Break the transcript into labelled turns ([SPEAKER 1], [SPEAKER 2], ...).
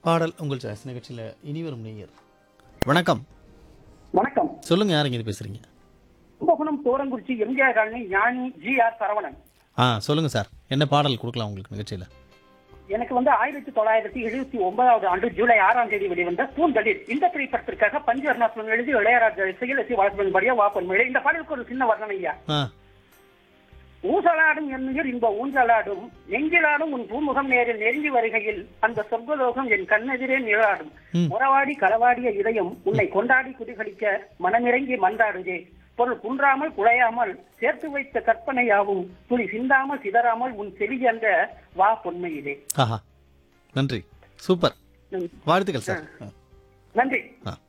[SPEAKER 1] பாடல் உங்கள் சாய்ஸ் நிகழ்ச்சியில் இனி வரும் நேயர் வணக்கம்
[SPEAKER 2] வணக்கம்
[SPEAKER 1] சொல்லுங்க யாருங்க இது பேசுறீங்க
[SPEAKER 2] Kumbakonam Thorankurichi MGR colony Gnani G R Saravanan
[SPEAKER 1] ஆ சொல்லுங்க சார் என்ன பாடல் கொடுக்கலாம் உங்களுக்கு நிகழ்ச்சியில்
[SPEAKER 2] எனக்கு வந்து ஆயிரத்தி தொள்ளாயிரத்தி எழுபத்தி ஒன்பதாவது ஆண்டு ஜூலை ஆறாம் தேதி வெளிவந்த பூந்தளிர் இந்த திரைப்படத்திற்காக பஞ்சு அருணாசலம் எழுதி இளையராஜா இசையில் எஸ் வளர்ப்பன் படியா வாப்பன் மேலே இந்த பாடலுக்கு ஒரு சின்ன வர்ணனை ஐயா
[SPEAKER 1] ஆ
[SPEAKER 2] ஊசலாடும் என்னுயிர் இன்ப ஊஞ்சலாடும் நெஞ்சிலாடும் உன் பூமுகம் நேரில் நெருங்கி வருகையில் அந்த சொர்க்கலோகம் என் கண்ணெதிரே நிழலாடும்
[SPEAKER 1] ம்.
[SPEAKER 2] உறவாடி களவாடிய இதயம் உன்னை கொண்டாடி குதிகளிக்க மனமிறங்கி மன்றாடுதே பொருள் குன்றாமல் குழையாமல் சேர்த்து வைத்த கற்பனையாவும் துளி சிந்தாமல் சிதறாமல் உன் செவி அந்த வா பொன்மையிலே
[SPEAKER 1] ஆஹா நன்றி சூப்பர்
[SPEAKER 2] ம்.
[SPEAKER 1] வாழ்த்துக்கள் சார் ஆ
[SPEAKER 2] நன்றி
[SPEAKER 1] ஆ